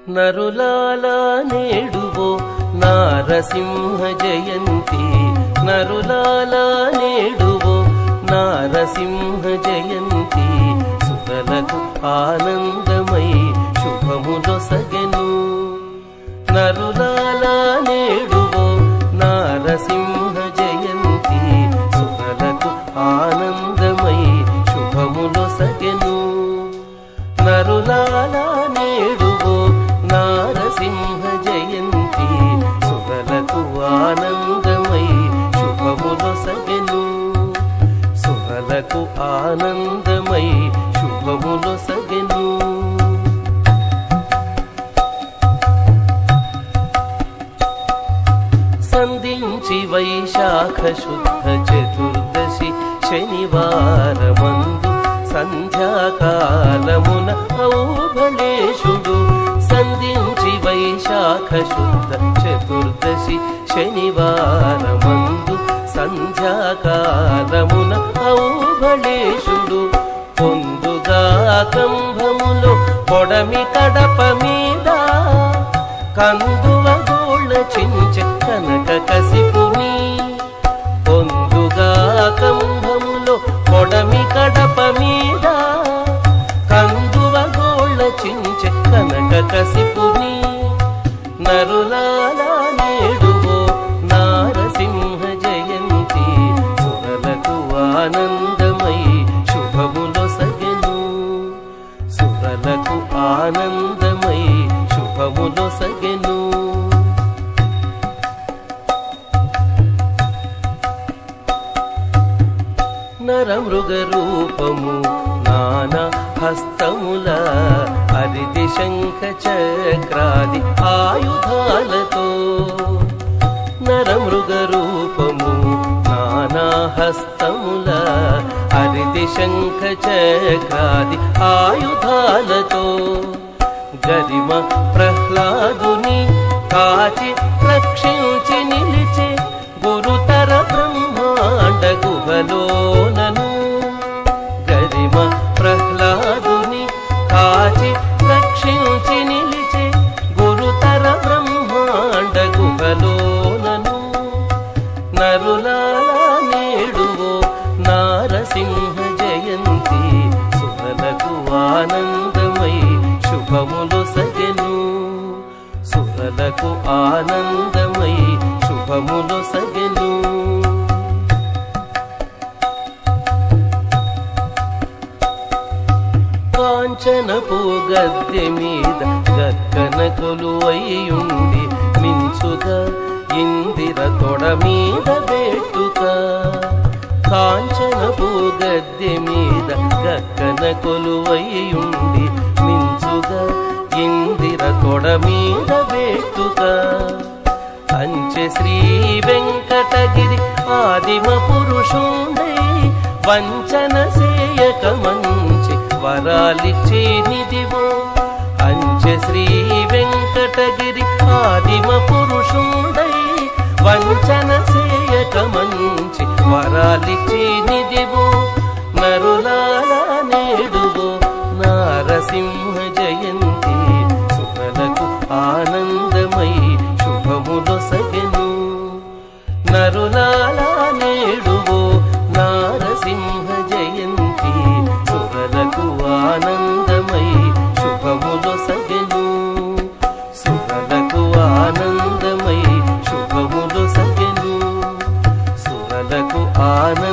నరులాలా నేడువో నారసింహ జయంతి నరులాలా నేడువో నారసింహ జయంతి సుతలకు ఆనందమై శుభములో సగెను నరులాలా నేడువో నారసింహ జయంతి సుతలకు ఆనందమై శుభములో సగెను నరులాలా నేడువో నారసింహ జయంతి సుగలకు ఆనందమై శుభములు సగెను సుగలకు ఆనందమై శుభములు సగెను సంధించి వైశాఖ శుద్ధ చతుర్దశి శనివారమందు సంధ్యాకాలమున ఔభళేశుడు సంధించి వైశాఖ శుద్ధ చతుర్దశి శనివారమందు సంధ్యాకాలమున ఔభళేశుడు పొందుగా కంభములో పొడమి కడప మీద కందువ గోళ్ళ చించె కనక కసిపుని పొందుగా కంభములో పొడమి కడప మీద కందువ గోళ్ళ చించె కనక కసిపుని నరులాలా నేడువో నారసింహ జయంతి సురలకు ఆనందమై శుభములో సగెను సురలకు ఆనందమై శుభములో సగెను నరమృగ రూపము నానా హస్తముల హరిది శంఖ చక్రాది ఆయుధాలతో నరమృగ రూపము నానా హస్తముల హరిది శంఖ చక్రాది ఆయుధాలతో గరిమ ప్రహ్లాదుని కాచి రక్షించి నిలిచే గురుతర బ్రహ్మాండ గుహలోనను గరిమ ప్రహ్లాదుని కాచి రక్షించి నిలిచే గురుతర బ్రహ్మాండ గుహలోనను నరులాలా నేడువో నారసింహ జయంతి సురలకు ఆనందమై శుభములు సగెను సురలకు ఆనందమై శుభములు సగెను కాంచనపు గద్దె మీద గక్కన కొలువయ్యుండి మించుగా ఇందిర తొడ మీద బెట్టుక కాంచనపు గద్దె మీద గక్కన కొలువయ్యుండి మించుగా ఇందిర తొడ మీద బెట్టుక అంచె శ్రీ వెంకటగిరి ఆదిమ పురుషుండై వంచన సేయక మంచి వరాలిచ్చే నిదివో అంచె శ్రీ వెంకటగిరి ఆదిమ పురుషుండై వంచన సేయక మంచి వరాలిచ్చే నిదివో నరులాలా నేడువో నారసింహ జయంతి సుఖలకు ఆనందమై శుభములు సగెను నరులాలా నేడువో నారసింహ జయంతి సురలకు ఆనందమై శుభములు సగెను సురలకు ఆనందమై శుభములు సగెను సురలకు ఆనంద